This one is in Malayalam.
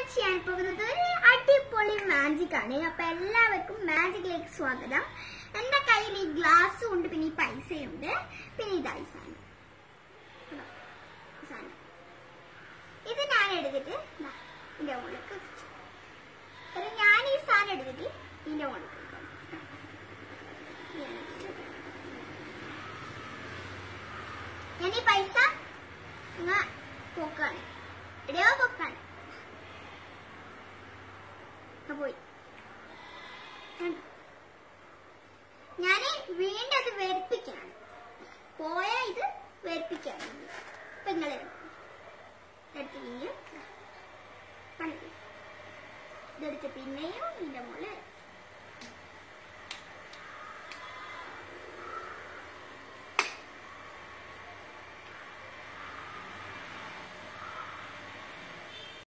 ചെയ്യാൻ പോകുന്നത് ഒരു അടിപൊളി മാജിക് ആണ് അപ്പൊ എല്ലാവർക്കും മാജിക്കിലേക്ക് സ്വാഗതം എന്റെ കയ്യിൽ ഈ ഗ്ലാസ്സും ഉണ്ട് പിന്നെ ഈ പൈസയുണ്ട് പിന്നെ ഇതായി സാധനം കണ്ടോ? ഈ സാധനം. ഇത് ഞാൻ എടുത്തിട്ട് ദാ ഇതിന്റെ മുകളിലേക്ക് വെച്ചു. അത് ഞാൻ ഈ സാധനം എടുത്തിട്ട് ഇതിന്റെ മുകളിലേക്ക് വെക്കണം. ഇങ്ങനെ വെച്ചിട്ട്. ഞാൻ ഈ പൈസ ഇങ്ങ പോക്കാണ് എവിടെയോ പോക്കാണ് ആ പോയി ഞാൻ വീണ്ടും അത് വേർപ്പിക്കാണ് പോയ ഇത് വേർപ്പിക്കാണ് ഇപ്പൊ നിങ്ങളെ എടുത്ത് പിന്നെയും കണ്ടില്ലേ? ഇതെടുത്ത് പിന്നെയും ഇതിന്റെ മുകളിൽ